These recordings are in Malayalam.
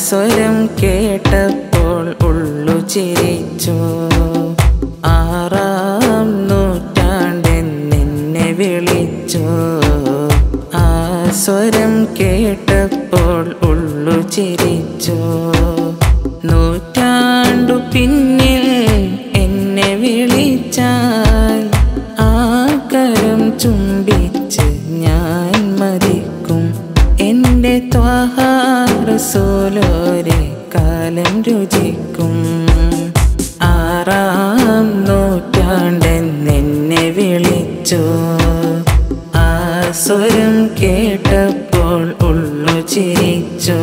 സ്വരം കേട്ടപ്പോൾ ഉള്ളു ചിരിച്ചു ആറാം നൂറ്റാണ്ടെന്നെ വിളിച്ചു ആ സ്വരം കേട്ടപ്പോൾ ഉള്ളു ചിരിച്ചു നൂറ്റാണ്ടു പിന്നിൽ എന്നെ വിളിച്ചാൽ ആ കരം ചുംബിച്ച് ഞാൻ മതിക്കും എൻ്റെ ത്വാഹാറസോലോരെ കാലം രുചിക്കും ആറാം നൂറ്റാണ്ടെന്നെ വിളിച്ചു ആ സ്വരം കേട്ടപ്പോൾ ഉള്ളു ചിരിച്ചു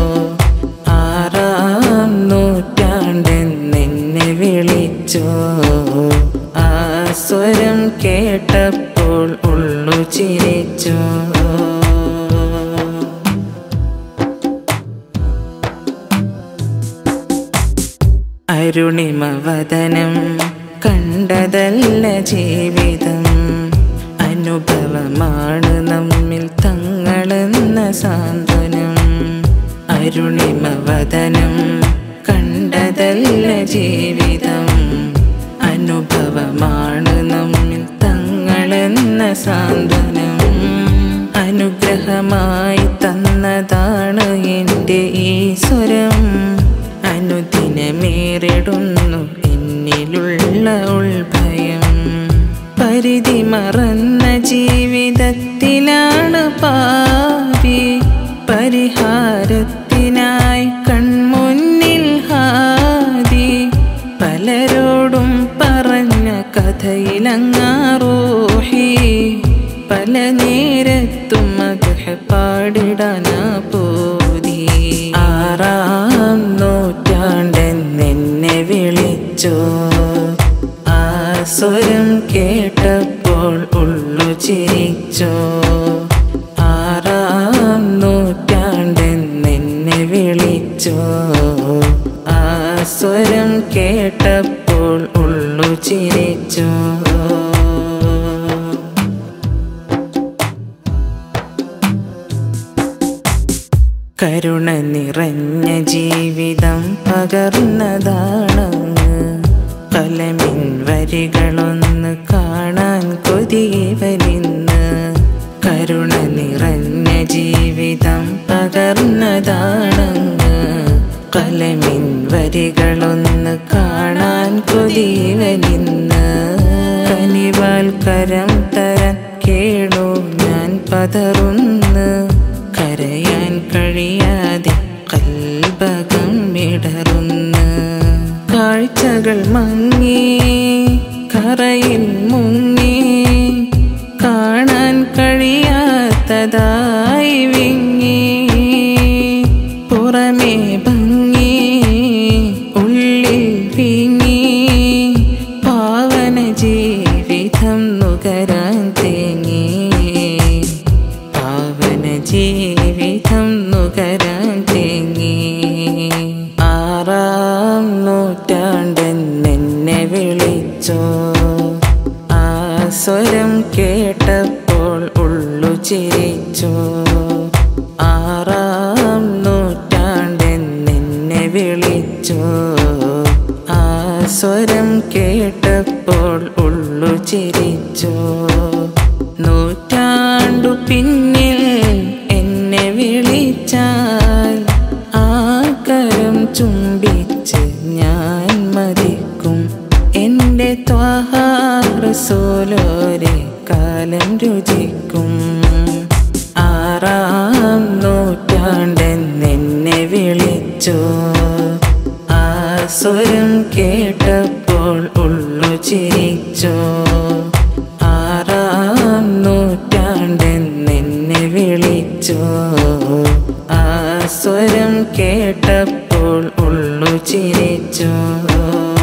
ആറാം നൂറ്റാണ്ടെന്നെ വിളിച്ചു ആ സ്വരം കേട്ടപ്പോൾ ഉള്ളു ചിരിച്ചു അരുണിമവദനം കണ്ടതല്ല ജീവിതം അനുഭവമാണ് നമ്മിൽ തങ്ങളെന്ന സാന്ത്വനം അരുണിമവദനം കണ്ടതല്ല ജീവിതം അനുഭവമാണ് നമ്മിൽ തങ്ങളെന്ന സാന്ത്വനം അനുഗ്രഹമായി തന്നതാണ് എൻ്റെ ഈ സ്വരം അനുദിനമേറിടുന്നു എന്നിലുള്ള ഉൾഭയം പരിധി മറന്ന ജീവിതത്തിലാണ് പാപി പരിഹാരത്തിനായി കൺമുന്നിൽ ഹാദി പലരോടും പറഞ്ഞ കഥയിലങ്ങാറൂഹി പല നേരത്തും മധുഹ പാടിടാനാ പോതി ആറാം നൂറ്റാണ്ടെന്നെ വിളിച്ചു ആ സ്വരം കേട്ടപ്പോൾ ഉള്ളു ചിരിച്ചു ആറാം നൂറ്റാണ്ടെന്നെ വിളിച്ചു ആ സ്വരം കേട്ടപ്പോൾ ഉള്ളു ചിരിച്ചു കരുണ നിറഞ്ഞ ജീവിതം പകർന്നതാണങ്ങ് കലമിൻ വരികളൊന്ന് കാണാൻ കൊതിവലിന്ന് കരുണ നിറഞ്ഞ ജീവിതം പകർന്നതാണങ്ങ് കലമിൻ വരികളൊന്ന് കാണാൻ കൊതിവലിന്ന് കനിവാൽ കരം തരാൻ കേളു ഞാൻ പതറുന്ന് കരയാൻ കഴിയാതെ കൽബകം വിടറുന്ന് കാഴ്ചകൾ മങ്ങി കറയിൽ മുങ്ങി കാണാൻ കഴിയാത്തതായി വിങ്ങി പുറമേ ഭംഗി ഉള്ളിൽ വിങ്ങി പാവന ജീവിതം നുകരാൻ തേങ്ങി പാവന ജീവിതം നുകരാൻ തേങ്ങി ആറാം നൂറ്റാണ്ടെന്നെ വിളിച്ചു ആ സ്വരം കേട്ടപ്പോൾ ഉള്ളു ചിരിച്ചു ആറാം നൂറ്റാണ്ടെന്നെ വിളിച്ചു ആ സ്വരം കേട്ടപ്പോൾ ഉള്ളു ചിരിച്ചു നൂറ്റാണ്ടു പിന്നിൽ എന്നെ വിളിച്ചാൽ ആ കരം ചുംബിച്ച് ഞാൻ മതിക്കും എൻ്റെ ത്വാഹാറസോലോരെ കാലം രുചിക്കും ആറാം നൂറ്റാണ്ടെന്നെ വിളിച്ചു ആ സ്വരം കേട്ടപ്പോൾ ഉള്ളു ചിരിച്ചു ആറാം നൂറ്റാണ്ടെന്നെ വിളിച്ചു ആ സ്വരം കേട്ടപ്പോൾ ഉള്ളു ചിരിച്ചു